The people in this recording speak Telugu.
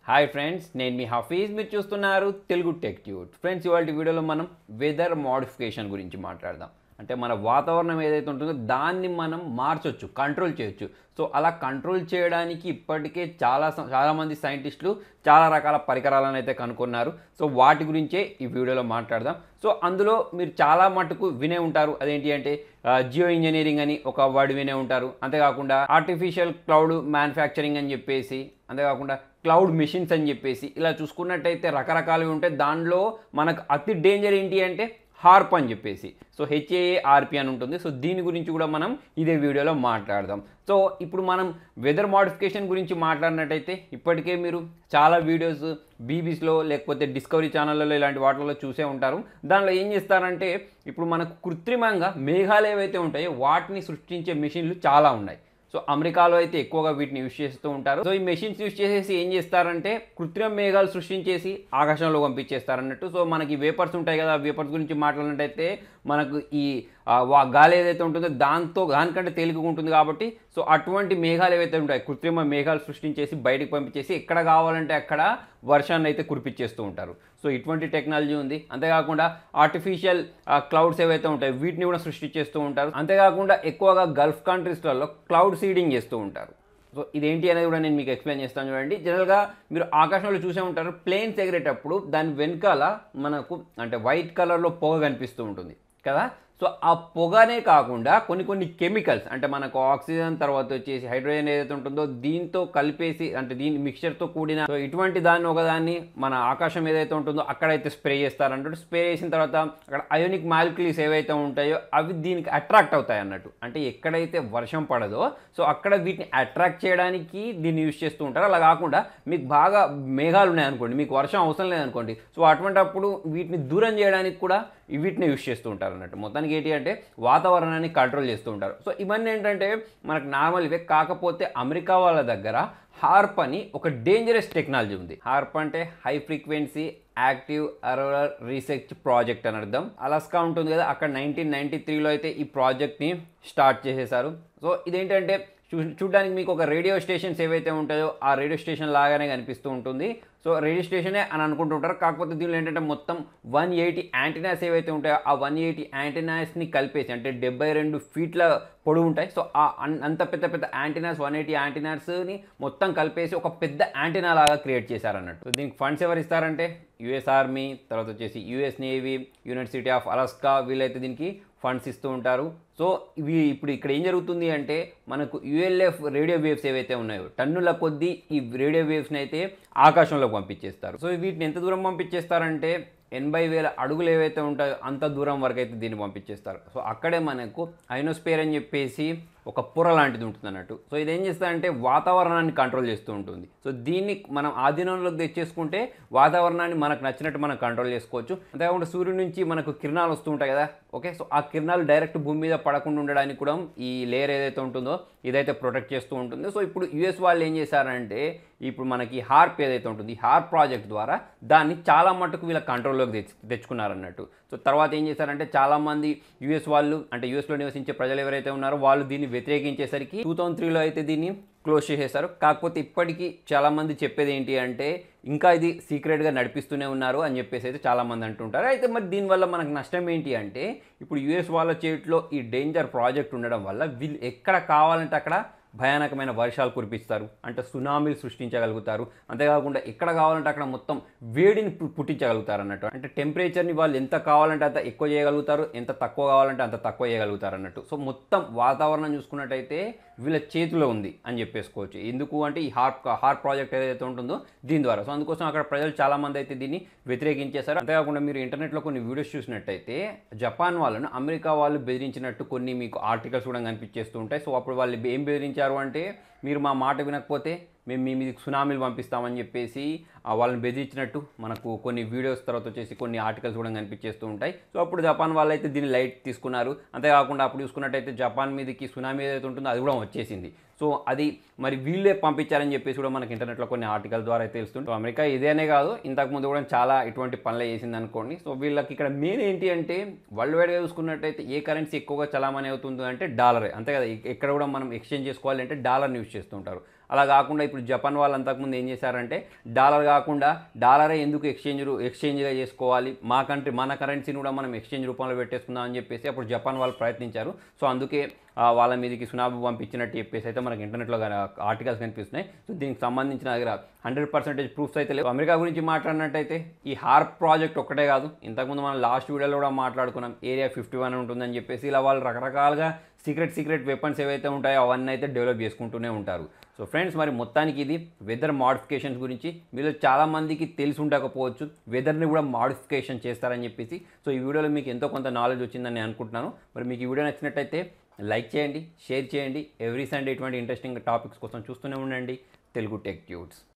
హాయ్ ఫ్రెండ్స్ నేను మీ హఫీజ్ మీరు చూస్తున్నారు తెలుగు టెక్ ట్యూట్ ఫ్రెండ్స్ ఇవాళ వీడియోలో మనం వెదర్ మోడిఫికేషన్ గురించి మాట్లాడదాం అంటే మన వాతావరణం ఏదైతే ఉంటుందో దాన్ని మనం మార్చొచ్చు కంట్రోల్ చేయొచ్చు సో అలా కంట్రోల్ చేయడానికి ఇప్పటికే చాలా స- చాలామంది సైంటిస్టులు చాలా రకాల పరికరాలను అయితే కనుక్కున్నారు సో వాటి గురించే ఈ వీడియోలో మాట్లాడదాం సో అందులో మీరు చాలా మటుకు వినే ఉంటారు అదేంటి అంటే జియో ఇంజనీరింగ్ అని ఒక వర్డ్ వినే ఉంటారు అంతేకాకుండా ఆర్టిఫిషియల్ క్లౌడ్ మ్యానుఫ్యాక్చరింగ్ అని చెప్పేసి అంతేకాకుండా క్లౌడ్ మిషన్స్ అని చెప్పేసి ఇలా చూసుకున్నట్టయితే రకరకాలవి ఉంటాయి దానిలో మనకు అతి డేంజర్ ఏంటి అంటే హార్ప్ అని చెప్పేసి సో హెచ్ఏఆర్పి అని ఉంటుంది సో దీని గురించి కూడా మనం ఇదే వీడియోలో మాట్లాడదాం సో ఇప్పుడు మనం వెదర్ మోడిఫికేషన్ గురించి మాట్లాడినట్టయితే ఇప్పటికే మీరు చాలా వీడియోస్ బీబీస్లో లేకపోతే డిస్కవరీ ఛానళ్ళలో ఇలాంటి వాటిల్లో చూసే ఉంటారు దానిలో ఏం చేస్తారంటే ఇప్పుడు మనకు కృత్రిమంగా మేఘాలు ఏవైతే ఉంటాయో వాటిని సృష్టించే మెషిన్లు చాలా ఉన్నాయి సో అమెరికాలో అయితే ఎక్కువగా వీటిని యూజ్ చేస్తూ ఉంటారు సో ఈ మెషిన్స్ యూజ్ చేసేసి ఏం చేస్తారంటే కృత్రిమ మేఘాలు సృష్టించేసి ఆకాశంలో పంపించేస్తారు అన్నట్టు సో మనకి వేపర్స్ ఉంటాయి కదా వేపర్స్ గురించి మాట్లాడినట్టయితే మనకు ఈ ఆ, వా- గాలి ఏదైతే ఉంటుందో దాంతో దానికంటే తేలికగా ఉంటుంది కాబట్టి సో అటువంటి మేఘాలు ఏవైతే ఉంటాయి కృత్రిమ మేఘాలు సృష్టించేసి బయటకు పంపించేసి ఎక్కడ కావాలంటే అక్కడ వర్షాన్ని అయితే కురిపించేస్తూ ఉంటారు సో ఇటువంటి టెక్నాలజీ ఉంది అంతేకాకుండా ఆర్టిఫిషియల్ క్లౌడ్స్ ఏవైతే ఉంటాయి వీటిని కూడా సృష్టించేస్తూ ఉంటారు అంతేకాకుండా ఎక్కువగా గల్ఫ్ కంట్రీస్లలో క్లౌడ్ సీడింగ్ చేస్తూ ఉంటారు సో ఇదేంటి అనేది కూడా నేను మీకు ఎక్స్ప్లెయిన్ చేస్తాను చూడండి జనరల్గా మీరు ఆకాశంలో చూసే ఉంటారు ప్లేన్స్ ఎగిరేటప్పుడు దాని వెనకాల మనకు అంటే వైట్ కలర్లో పొగ కనిపిస్తూ ఉంటుంది కదా సో ఆ పొగనే కాకుండా కొన్ని కొన్ని కెమికల్స్ అంటే మనకు ఆక్సిజన్ తర్వాత వచ్చేసి హైడ్రోజన్ ఏదైతే ఉంటుందో దీంతో కలిపేసి అంటే దీని మిక్చర్తో కూడిన సో ఇటువంటి దాన్ని ఒకదాన్ని మన ఆకాశం ఏదైతే ఉంటుందో అక్కడైతే స్ప్రే చేస్తారంటే స్ప్రే చేసిన తర్వాత అక్కడ అయోనిక్ మాలిక్యూల్స్ ఏవైతే ఉంటాయో అవి దీనికి అట్రాక్ట్ అవుతాయి అన్నట్టు అంటే ఎక్కడైతే వర్షం పడదో సో అక్కడ వీటిని అట్రాక్ట్ చేయడానికి దీన్ని యూజ్ చేస్తూ ఉంటారు అలా కాకుండా మీకు బాగా మేఘాలు ఉన్నాయనుకోండి మీకు వర్షం అవసరం లేదనుకోండి సో అటువంటప్పుడు వీటిని దూరం చేయడానికి కూడా ఈ వీటిని యూజ్ చేస్తూ ఉంటారు అన్నట్టు మొత్తానికి ఏంటి అంటే వాతావరణాన్ని కంట్రోల్ చేస్తూ ఉంటారు సో ఇవన్నీ ఏంటంటే మనకు నార్మల్ ఇవే కాకపోతే అమెరికా వాళ్ళ దగ్గర హార్ప్ అని ఒక డేంజరస్ టెక్నాలజీ ఉంది హార్ప్ అంటే high frequency active auroral research project అని అర్థం అలాస్కా ఉంటుంది కదా అక్కడ నైన్టీన్ నైన్టీ త్రీలో అయితే ఈ ప్రాజెక్ట్ని స్టార్ట్ చేసేసారు సో ఇదేంటంటే చూ చూడడానికి మీకు ఒక రేడియో స్టేషన్స్ ఏవైతే ఉంటాయో ఆ రేడియో స్టేషన్ లాగానే కనిపిస్తూ ఉంటుంది సో రేడియో స్టేషనే అని అనుకుంటుంటారు కాకపోతే దీనిలో ఏంటంటే మొత్తం వన్ ఎయిటీ యాంటీనాస్ ఏవైతే ఉంటాయో ఆ వన్ ఎయిటీ యాంటీనాస్ని కలిపేసి అంటే డెబ్బై రెండు ఫీట్ల పొడవు ఉంటాయి సో ఆ అన్- అంత పెద్ద పెద్ద యాంటీనాస్ వన్ ఎయిటీ యాంటీనాస్ని మొత్తం కలిపేసి ఒక పెద్ద యాంటీనా లాగా క్రియేట్ చేశారన్నట్టు సో దీనికి ఫండ్స్ ఎవరు ఇస్తారంటే యుఎస్ ఆర్మీ తర్వాత వచ్చేసి US navy university of Alaska వీళ్ళైతే దీనికి ఫండ్స్ ఇస్తూ ఉంటారు సో ఇవి ఇప్పుడు ఇక్కడ ఏం జరుగుతుంది అంటే మనకు యుఎల్ఎఫ్ రేడియో వేవ్స్ ఏవైతే ఉన్నాయో టన్నుల కొద్దీ ఈ రేడియో వేవ్స్ని అయితే ఆకాశంలోకి పంపించేస్తారు సో వీటిని ఎంత దూరం పంపించేస్తారంటే ఎనభై వేల అడుగులు ఏవైతే ఉంటాయో అంత దూరం వరకు అయితే దీన్ని పంపించేస్తారు సో అక్కడే మనకు ఐనోస్పేర్ అని చెప్పేసి ఒక పొర లాంటిది ఉంటుంది అన్నట్టు సో ఇది ఏం చేస్తుందంటే వాతావరణాన్ని కంట్రోల్ చేస్తూ ఉంటుంది సో దీన్ని మనం ఆధీనంలోకి తెచ్చేసుకుంటే వాతావరణాన్ని మనకు నచ్చినట్టు మనం కంట్రోల్ చేసుకోవచ్చు అంతేకాకుండా సూర్యుడి నుంచి మనకు కిరణాలు వస్తూ ఉంటాయి కదా ఓకే సో ఆ కిరణాలు డైరెక్ట్ భూమి మీద పడకుండా ఉండడానికి కూడా ఈ లేయర్ ఏదైతే ఉంటుందో ఇదైతే ప్రొటెక్ట్ చేస్తూ ఉంటుంది సో ఇప్పుడు యుఎస్ వాళ్ళు ఏం చేశారంటే ఇప్పుడు మనకి హార్ప్ ఏదైతే ఉంటుంది ఈ హార్ప్ ప్రాజెక్ట్ ద్వారా దాన్ని చాలా మటుకు వీళ్ళ కంట్రోల్లోకి తెచ్చు తెచ్చుకున్నారన్నట్టు సో తర్వాత ఏం చేశారంటే చాలామంది యూఎస్ వాళ్ళు అంటే యూఎస్లో నివసించే ప్రజలు ఎవరైతే ఉన్నారో వాళ్ళు దీన్ని వ్యతిరేకించేసరికి టూ థౌసండ్ త్రీలో అయితే దీన్ని క్లోజ్ చేసేశారు కాకపోతే ఇప్పటికీ చాలామంది చెప్పేది ఏంటి అంటే ఇంకా ఇది సీక్రెట్గా నడిపిస్తూనే ఉన్నారు అని చెప్పేసి అయితే చాలామంది అంటుంటారు అయితే మరి దీనివల్ల మనకు నష్టం ఏంటి అంటే ఇప్పుడు యూఎస్ వాళ్ళ చేతిలో ఈ డేంజర్ ప్రాజెక్ట్ ఉండడం వల్ల వీళ్ళు ఎక్కడ కావాలంటే అక్కడ భయానకమైన వర్షాలు కురిపిస్తారు అంటే సునామీలు సృష్టించగలుగుతారు అంతేకాకుండా ఎక్కడ కావాలంటే అక్కడ మొత్తం వేడిని పు- పుట్టించగలుగుతారు అన్నట్టు అంటే టెంపరేచర్ని వాళ్ళు ఎంత కావాలంటే అంత ఎక్కువ చేయగలుగుతారు ఎంత తక్కువ కావాలంటే అంత తక్కువ చేయగలుగుతారు అన్నట్టు సో మొత్తం వాతావరణం చూసుకున్నట్టయితే వీళ్ళ చేతిలో ఉంది అని చెప్పేసుకోవచ్చు ఎందుకు అంటే ఈ హార్ప్ హార్ప్ ప్రాజెక్ట్ ఏదైతే ఉంటుందో దీని ద్వారా సో అందుకోసం అక్కడ ప్రజలు చాలా మంది అయితే దీన్ని వ్యతిరేకించేశారు అంతేకాకుండా మీరు ఇంటర్నెట్లో కొన్ని వీడియోస్ చూసినట్టయితే జపాన్ వాళ్ళను అమెరికా వాళ్ళు బెదిరించినట్టు కొన్ని మీకు ఆర్టికల్స్ కూడా కనిపించేస్తూ ఉంటాయి సో అప్పుడు వాళ్ళు ఏం బెదిరించారు అంటే మీరు మా మాట వినకపోతే మేము మీ మీదకి సునామీలు పంపిస్తామని చెప్పేసి ఆ వాళ్ళని బెదిరించినట్టు మనకు కొన్ని వీడియోస్ తర్వాత వచ్చేసి కొన్ని ఆర్టికల్స్ కూడా కనిపించేస్తూ ఉంటాయి సో అప్పుడు జపాన్ వాళ్ళు అయితే దీన్ని లైట్ తీసుకున్నారు అంతేకాకుండా అప్పుడు చూసుకున్నట్టయితే జపాన్ మీదకి సునామీ ఏదైతే ఉంటుందో అది కూడా వచ్చేసింది సో అది మరి వీళ్ళే పంపించారని చెప్పేసి కూడా మనకి ఇంటర్నెట్లో కొన్ని ఆర్టికల్ ద్వారా అయితే తెలుస్తుంది సో అమెరికా ఇదేనే కాదు ఇంతకు ముందు కూడా చాలా ఇటువంటి పనులు చేసింది అనుకోండి సో వీళ్ళకి ఇక్కడ మెయిన్ ఏంటి అంటే వరల్డ్ వైడ్గా చూసుకున్నట్టయితే ఏ కరెన్సీ ఎక్కువగా చలామణి అవుతుంది అంటే డాలరే అంతే కదా ఇ- ఎక్కడ కూడా మనం ఎక్స్చేంజ్ చేసుకోవాలి అంటే డాలర్ని యూజ్ చేస్తుంటారు అలా కాకుండా ఇప్పుడు జపాన్ వాళ్ళు అంతకుముందు ఏం చేశారంటే డాలర్ కాకుండా డాలరే ఎందుకు ఎక్స్చేంజ్ రూ- ఎక్స్చేంజ్గా చేసుకోవాలి మా కంట్రీ మన కరెన్సీని కూడా మనం ఎక్స్చేంజ్ రూపంలో పెట్టేసుకుందాం అని చెప్పేసి అప్పుడు జపాన్ వాళ్ళు ప్రయత్నించారు సో అందుకే ఆ, వాళ్ళ మీదకి సునాబు పంపించినట్టు చెప్పేసి అయితే మనకి ఇంటర్నెట్లో ఆర్టికల్స్ కనిపిస్తున్నాయి సో దీనికి సంబంధించిన దగ్గర హండ్రెడ్ పర్సెంటేజ్ ప్రూఫ్స్ అయితే లేవు అమెరికా గురించి మాట్లాడినట్టయితే ఈ హార్ప్ ప్రాజెక్ట్ ఒక్కటే కాదు ఇంతకుముందు మనం లాస్ట్ వీడియోలో కూడా మాట్లాడుకున్నాం ఏరియా ఫిఫ్టీ వన్ ఉంటుందని చెప్పేసి ఇలా వాళ్ళు రకరకాలుగా సీక్రెట్ సీక్రెట్ వెపన్స్ ఏవైతే ఉంటాయో అవన్నీ అయితే డెవలప్ చేసుకుంటూనే ఉంటారు సో ఫ్రెండ్స్ మరి మొత్తానికి ఇది వెదర్ మాడిఫికేషన్స్ గురించి మీలో చాలామందికి తెలిసి ఉండకపోవచ్చు వెదర్ని కూడా మాడిఫికేషన్ చేస్తారని చెప్పేసి సో ఈ వీడియోలో మీకు ఎంతో కొంత నాలెడ్జ్ వచ్చిందని నేను అనుకుంటున్నాను మరి మీకు ఈ వీడియో నచ్చినట్టయితే లైక్ చేయండి షేర్ చేయండి ఎవ్రీ సండే ఇటువంటి ఇంట్రెస్టింగ్ టాపిక్స్ కోసం చూస్తూనే ఉండండి తెలుగు టెక్ ట్యూట్స్